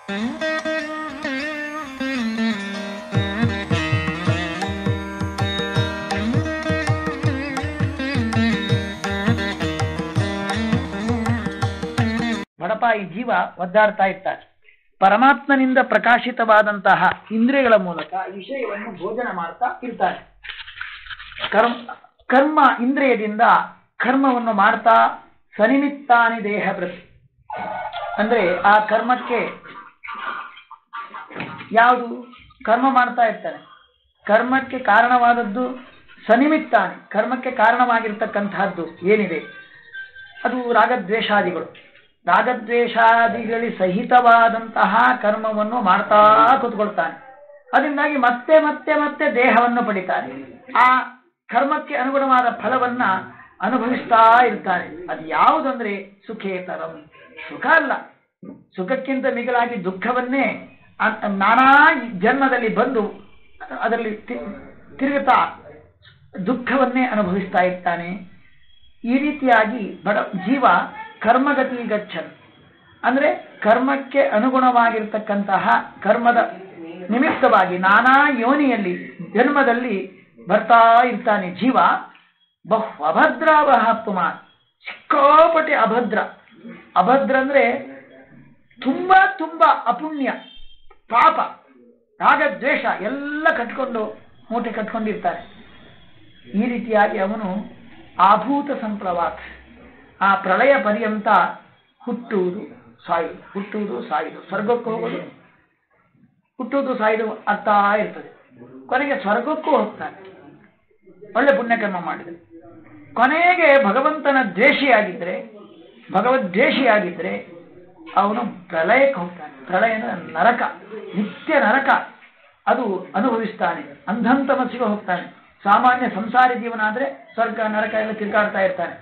ಬಡಪಾಯಿ ಜೀವ ಒದ್ದಾಡ್ತಾ ಇರ್ತಾನೆ ಪರಮಾತ್ಮನಿಂದ ಪ್ರಕಾಶಿತವಾದಂತಹ ಇಂದ್ರಿಯಗಳ ಮೂಲಕ ವಿಷಯವನ್ನು ಭೋಜನ ಮಾಡ್ತಾ ಇರ್ತಾನೆ ಕರ್ಮ ಕರ್ಮ ಇಂದ್ರಿಯದಿಂದ ಕರ್ಮವನ್ನು ಮಾಡ್ತಾ ಸನಿಮಿತ್ತಾನಿ ದೇಹ ಪ್ರತಿ ಅಂದ್ರೆ ಆ ಕರ್ಮಕ್ಕೆ ಯಾವುದು ಕರ್ಮ ಮಾಡ್ತಾ ಇರ್ತಾನೆ ಕರ್ಮಕ್ಕೆ ಕಾರಣವಾದದ್ದು ಸನಿಮಿತ್ತಾನೆ ಕರ್ಮಕ್ಕೆ ಕಾರಣವಾಗಿರ್ತಕ್ಕಂತಹದ್ದು ಏನಿದೆ ಅದು ರಾಗದ್ವೇಷಾದಿಗಳು ರಾಗದ್ವೇಷಾದಿಗಳಿ ಸಹಿತವಾದಂತಹ ಕರ್ಮವನ್ನು ಮಾಡ್ತಾ ಕೂತ್ಕೊಳ್ತಾನೆ ಅದರಿಂದಾಗಿ ಮತ್ತೆ ಮತ್ತೆ ಮತ್ತೆ ದೇಹವನ್ನು ಪಡಿತಾನೆ ಆ ಕರ್ಮಕ್ಕೆ ಅನುಗುಣವಾದ ಫಲವನ್ನ ಅನುಭವಿಸ್ತಾ ಇರ್ತಾನೆ ಅದು ಯಾವುದಂದ್ರೆ ಸುಖೇತರಂ ಸುಖ ಅಲ್ಲ ಸುಖಕ್ಕಿಂತ ಮಿಗಿಲಾಗಿ ದುಃಖವನ್ನೇ ಆ- ನಾನಾ ಜನ್ಮದಲ್ಲಿ ಬಂದು ಅದರಲ್ಲಿ ತಿ- ತಿರುಗುತ್ತಾ ದುಃಖವನ್ನೇ ಅನುಭವಿಸ್ತಾ ಇರ್ತಾನೆ ಈ ರೀತಿಯಾಗಿ ಬಡ ಜೀವ ಕರ್ಮಗತಿ ಗಚ್ಚನ್ ಅಂದ್ರೆ ಕರ್ಮಕ್ಕೆ ಅನುಗುಣವಾಗಿರ್ತಕ್ಕಂತಹ ಕರ್ಮದ ನಿಮಿತ್ತವಾಗಿ ನಾನಾ ಯೋನಿಯಲ್ಲಿ ಜನ್ಮದಲ್ಲಿ ಬರ್ತಾ ಇರ್ತಾನೆ ಜೀವ ಬಹು ಅಭದ್ರಾವಹ ಪುಮಾನ್ ಸಿಕ್ಕಾಪಟ್ಟೆ ಅಭದ್ರ ಅಭದ್ರ ಅಂದ್ರೆ ತುಂಬಾ ತುಂಬಾ ಅಪುಣ್ಯ ಪಾಪ ರಾಗದ್ವೇಷ ಎಲ್ಲ ಕಟ್ಕೊಂಡು ಮೂಟೆ ಕಟ್ಕೊಂಡಿರ್ತಾನೆ ಈ ರೀತಿಯಾಗಿ ಅವನು ಆಭೂತ ಸಂಪ್ರವಾತ್ ಆ ಪ್ರಳಯ ಪರ್ಯಂತ ಹುಟ್ಟುವುದು ಸಾಯುವುದು ಹುಟ್ಟುವುದು ಸಾಯುವುದು ಸ್ವರ್ಗಕ್ಕೆ ಹೋಗೋದು ಹುಟ್ಟುವುದು ಸಾಯುವುದು ಆಗ್ತಾ ಇರ್ತದೆ ಕೊನೆಗೆ ಸ್ವರ್ಗಕ್ಕೂ ಹೋಗ್ತಾನೆ ಒಳ್ಳೆ ಪುಣ್ಯಕರ್ಮ ಮಾಡಿದೆ ಕೊನೆಗೆ ಭಗವಂತನ ದ್ವೇಷಿಯಾಗಿದ್ರೆ ಭಗವದ್ವೇಷಿಯಾಗಿದ್ರೆ ಅವನು ಪ್ರಳಯಕ್ಕೆ ಹೋಗ್ತಾನೆ ಪ್ರಳಯ ಅಂದ್ರೆ ನರಕ ನಿತ್ಯ ನರಕ ಅದು ಅನುಭವಿಸ್ತಾನೆ ಅಂಧಂತಮಸ್ಸಿಗೆ ಹೋಗ್ತಾನೆ ಸಾಮಾನ್ಯ ಸಂಸಾರಿ ಜೀವನ ಆದ್ರೆ ಸ್ವರ್ಗ ನರಕ ಎಲ್ಲ ತಿರುಗಾಡ್ತಾ ಇರ್ತಾನೆ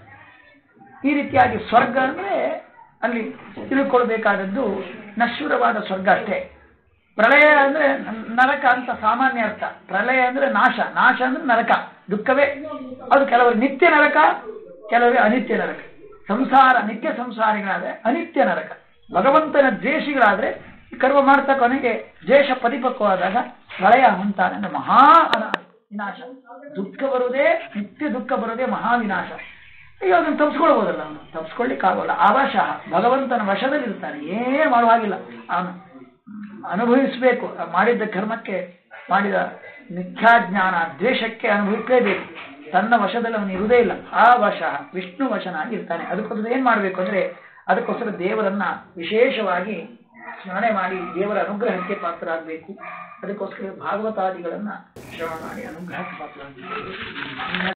ಈ ರೀತಿಯಾಗಿ ಸ್ವರ್ಗ ಅಂದ್ರೆ ಅಲ್ಲಿ ತಿಳ್ಕೊಳ್ಬೇಕಾದದ್ದು ನಶ್ವರವಾದ ಸ್ವರ್ಗ ಅಷ್ಟೇ ಪ್ರಳಯ ಅಂದ್ರೆ ನ- ನರಕ ಅಂತ ಸಾಮಾನ್ಯ ಅರ್ಥ ಪ್ರಳಯ ಅಂದ್ರೆ ನಾಶ ನಾಶ ಅಂದ್ರೆ ನರಕ ದುಃಖವೇ ಅದು ಕೆಲವರು ನಿತ್ಯ ನರಕ ಕೆಲವರಿಗೆ ಅನಿತ್ಯ ನರಕ ಸಂಸಾರ ನಿತ್ಯ ಸಂಸಾರಿಗಳಾದ್ರೆ ಅನಿತ್ಯ ನರಕ ಭಗವಂತನ ದ್ವೇಷಿಗಳಾದ್ರೆ ಕರ್ಮ ಮಾಡ್ತಾ ಕೊನೆಗೆ ದ್ವೇಷ ಪರಿಪಕ್ವವಾದಾಗ ಪ್ರಳಯ ಹೊಂತಾನೆ ಅಂದ್ರೆ ಮಹಾ ಅನ- ವಿನಾಶ ದುಃಖ ಬರುವುದೇ ನಿತ್ಯ ದುಃಖ ಬರುವುದೇ ಮಹಾ ವಿನಾಶ ಈಗ ಅದನ್ನು ತಪ್ಪಿಸ್ಕೊಳ್ಬೋದಲ್ಲ ಅವನು ತಪ್ಪಿಸ್ಕೊಳ್ಳಿಕ್ಕಾಗೋಲ್ಲ ಅವಶಃ ಭಗವಂತನ ವಶದಲ್ಲಿ ಇರ್ತಾನೆ ಏನ್ ಮಾಡುವಾಗಿಲ್ಲ ಅವನು ಅನುಭವಿಸಬೇಕು ಮಾಡಿದ್ದ ಕರ್ಮಕ್ಕೆ ಮಾಡಿದ ಮಿಥ್ಯಾಜ್ಞಾನ ದ್ವೇಷಕ್ಕೆ ಅನುಭವಿಸಲೇಬೇಕು ತನ್ನ ವಶದಲ್ಲಿ ಅವನು ಇರುವುದೇ ಇಲ್ಲ ಆ ವಶ ವಿಷ್ಣು ವಶನಾಗಿರ್ತಾನೆ ಅದಕ್ಕೋಸ್ಕರ ಏನ್ ಮಾಡ್ಬೇಕು ಅಂದ್ರೆ ಅದಕ್ಕೋಸ್ಕರ ದೇವರನ್ನ ವಿಶೇಷವಾಗಿ ಸ್ಮರಣೆ ಮಾಡಿ ದೇವರ ಅನುಗ್ರಹಕ್ಕೆ ಪಾತ್ರರಾಗಬೇಕು ಅದಕ್ಕೋಸ್ಕರ ಭಾಗವತಾದಿಗಳನ್ನ ಶ್ರವಣ ಮಾಡಿ ಅನುಗ್ರಹಕ್ಕೆ ಪಾತ್ರರಾಗಬೇಕು